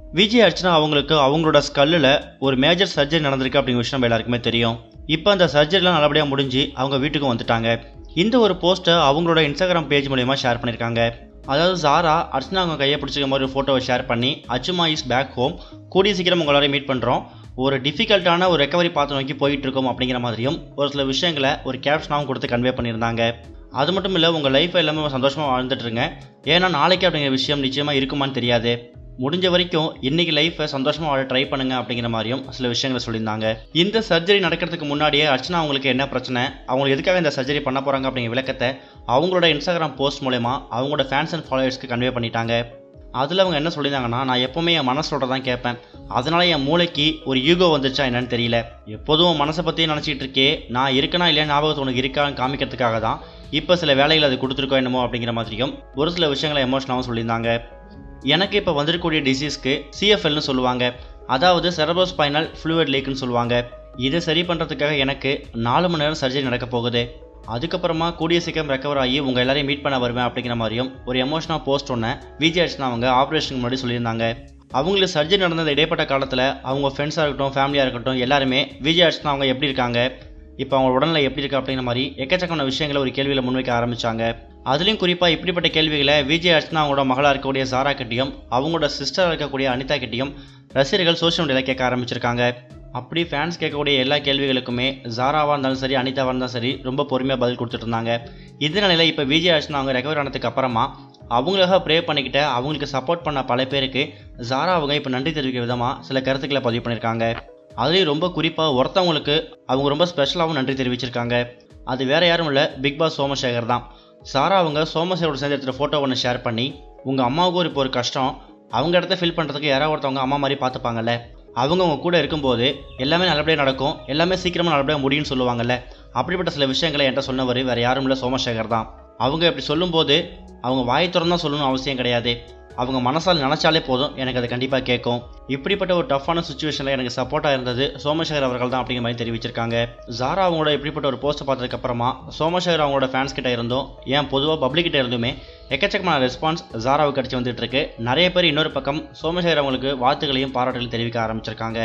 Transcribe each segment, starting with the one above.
விஜய் அர்ச்சனா அவங்களுக்கு அவங்களோட ஸ்கல்லில் ஒரு மேஜர் சர்ஜரி நடந்திருக்கு அப்படிங்கிற விஷயம் நம்ம எல்லாருக்குமே தெரியும் இப்போ அந்த சர்ஜரிலாம் நல்லபடியாக முடிஞ்சு அவங்க வீட்டுக்கு வந்துட்டாங்க இந்த ஒரு போஸ்ட்டை அவங்களோட இன்ஸ்டாகிராம் பேஜ் மூலயமா ஷேர் பண்ணியிருக்காங்க அதாவது ஜாரா அர்ச்சனா அவங்க கையை பிடிச்சிக்க மாதிரி ஒரு ஃபோட்டோவை ஷேர் பண்ணி அச்சுமா இஸ் பேக் ஹோம் கூடிய சீக்கிரம் உங்க எல்லாரையும் மீட் பண்ணுறோம் ஒரு டிஃபிகல்ட்டான ஒரு ரெக்கவரி பாத்து நோக்கி போயிட்டு இருக்கோம் அப்படிங்கிற மாதிரியும் ஒரு சில விஷயங்களை ஒரு கேப்ஷனாகவும் கொடுத்து கன்வே பண்ணியிருந்தாங்க அது மட்டும் இல்லை உங்கள் லைஃப் எல்லாமே சந்தோஷமாக வாழ்ந்துட்டுருங்க ஏன்னா நாளைக்கு அப்படிங்கிற விஷயம் நிச்சயமாக இருக்குமான்னு தெரியாது முடிஞ்ச வரைக்கும் இன்னைக்கு லைஃப்பை சந்தோஷமாக வாழ ட்ரை பண்ணுங்க அப்படிங்கிற மாதிரியும் சில விஷயங்களை சொல்லியிருந்தாங்க இந்த சர்ஜரி நடக்கிறதுக்கு முன்னாடியே அர்ச்சனா அவங்களுக்கு என்ன பிரச்சனை அவங்களுக்கு எதுக்காக இந்த சர்ஜரி பண்ண போகிறாங்க அப்படிங்கிற விளக்கத்தை அவங்களோட இன்ஸ்டாகிராம் போஸ்ட் மூலயமா அவங்களோட ஃபேன்ஸ் அண்ட் ஃபாலோவர்ஸ்க்கு கன்வே பண்ணிட்டாங்க அதில் அவங்க என்ன சொல்லியிருந்தாங்கன்னா நான் எப்போவுமே என் மனசோட தான் கேட்பேன் அதனால என் மூளைக்கு ஒரு ஈகோ வந்துச்சா என்னன்னு தெரியல எப்போதும் உன் மனசை பற்றியே நினச்சிட்டு இருக்கே நான் இருக்கனா இல்லையா ஞாபகத்து உனக்கு இருக்கான்னு காமிக்கிறதுக்காக தான் இப்போ சில வேலைகள் அது கொடுத்துருக்கோம் என்னமோ அப்படிங்கிற மாதிரியும் ஒரு சில விஷயங்களை எமோஷனாகவும் சொல்லியிருந்தாங்க எனக்கு இப்போ வந்திருக்கக்கூடிய டிசீஸ்க்கு சிஎஃப்எல்னு சொல்லுவாங்க அதாவது செரபோஸ்பைனல் ஃப்ளூயிட் லீக்னு சொல்லுவாங்க இதை சரி பண்ணுறதுக்காக எனக்கு நாலு மணி நேரம் சர்ஜரி நடக்க போகுது அதுக்கப்புறமா கூடிய சீக்கிரம் ரெக்கவர் ஆகி உங்கள் எல்லாரையும் மீட் பண்ண வருவேன் அப்படிங்கிற மாதிரியும் ஒரு எமோஷனாக போஸ்ட் ஒன்று விஜய் அர்ச்சனா அவங்க ஆப்ரேஷனுக்கு முன்னாடி சொல்லியிருந்தாங்க அவங்களுக்கு சர்ஜரி நடந்த இடைப்பட்ட காலத்தில் அவங்க ஃப்ரெண்ட்ஸாக இருக்கட்டும் ஃபேமிலியாக இருக்கட்டும் எல்லாருமே விஜய் அர்ச்சனா அவங்க எப்படி இருக்காங்க இப்போ அவங்க உடல்நிலை எப்படி இருக்கு அப்படிங்கிற மாதிரி எக்கச்சக்கமான விஷயங்களை ஒரு கேள்வியில் முன்வைக்க ஆரம்பிச்சாங்க அதுலேயும் குறிப்பாக இப்படிப்பட்ட கேள்விகளை விஜய் அர்ச்சனா அவங்களோட மகளாக இருக்கக்கூடிய சாரா கிட்டையும் அவங்களோட சிஸ்டராக இருக்கக்கூடிய அனிதா கிட்டையும் ரசிகர்கள் சோஷியல் மீடியாவில் கேட்க ஆரம்பிச்சிருக்காங்க அப்படி ஃபேன்ஸ் கேட்கக்கூடிய எல்லா கேள்விகளுக்குமே ஜாராவாக இருந்தாலும் சரி அனிதாவாக இருந்தாலும் சரி ரொம்ப பொறுமையாக பதில் கொடுத்துட்டு இருந்தாங்க இந்த நிலையில் இப்போ விஜய் அர்ச்சனா அவங்க ரெக்கவர் ஆனதுக்கு அப்புறமா அவங்களுக்காக ப்ரே பண்ணிக்கிட்ட அவங்களுக்கு சப்போர்ட் பண்ண பல பேருக்கு ஜாரா அவங்க இப்போ நன்றி தெரிவிக்கிற விதமாக சில கருத்துக்களை பதிவு பண்ணியிருக்காங்க அதுலேயும் ரொம்ப குறிப்பாக ஒருத்தவங்களுக்கு அவங்க ரொம்ப ஸ்பெஷலாகவும் நன்றி தெரிவிச்சிருக்காங்க அது வேற யாரும் இல்லை பிக் பாஸ் சோமசேகர் தான் சாரா அவங்க சோமசேகரோட சேர்ந்து எடுத்துகிற ஃபோட்டோ ஒன்று ஷேர் பண்ணி உங்கள் அம்மாவுக்கு ஒரு இப்போ ஒரு கஷ்டம் அவங்க இடத்த ஃபில் பண்ணுறதுக்கு யாராவது ஒருத்தவங்க அம்மா மாதிரி பார்த்துப்பாங்கல்ல அவங்க உங்க கூட இருக்கும்போது எல்லாமே நல்லபடியாக நடக்கும் எல்லாமே சீக்கிரமாக நல்லபடியாக முடியும்னு சொல்லுவாங்கல்ல அப்படிப்பட்ட சில விஷயங்களை என்கிட்ட சொன்னவர் வேறு யாரும் இல்லை சோமசேகர் தான் அவங்க இப்படி சொல்லும்போது அவங்க வாய் திறந்தா சொல்லணும்னு அவசியம் கிடையாது அவங்க மனசால் நினச்சாலே போதும் எனக்கு அது கண்டிப்பாக கேட்கும் இப்படிப்பட்ட ஒரு டஃப்பான சுச்சுவேஷனில் எனக்கு சப்போர்ட்டாக இருந்தது சோமசேகர் அவர்கள் தான் அப்படிங்கிற மாதிரி தெரிவிச்சிருக்காங்க ஜாரா அவங்களோட இப்படிப்பட்ட ஒரு போஸ்ட்டை பார்த்ததுக்கப்புறமா சோமசேகர் அவங்களோட ஃபேன்ஸ் கிட்ட இருந்தும் ஏன் பொதுவாக பப்ளிக் கிட்ட இருந்துமே எக்கச்சக்கமான ரெஸ்பான்ஸ் ஜாராவுக்கு கிடச்சி வந்துட்டு இருக்கு நிறைய பேர் இன்னொரு பக்கம் சோமசேகர் அவங்களுக்கு வாழ்த்துக்களையும் பாராட்டுகளையும் தெரிவிக்க ஆரம்பிச்சிருக்காங்க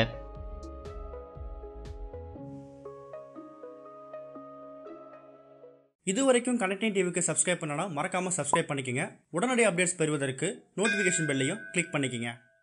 இதுவரைக்கும் கனெக்டிங் டிவிக்கு சப்ஸ்கிரைப் பண்ணனா மறக்காமல் சப்ஸ்கிரைப் பண்ணிக்கங்க உடனடி அப்டேட்ஸ் பெறுவதற்கு நோட்டிஃபிகேஷன் பெல்லையும் கிளிக் பண்ணிக்கங்க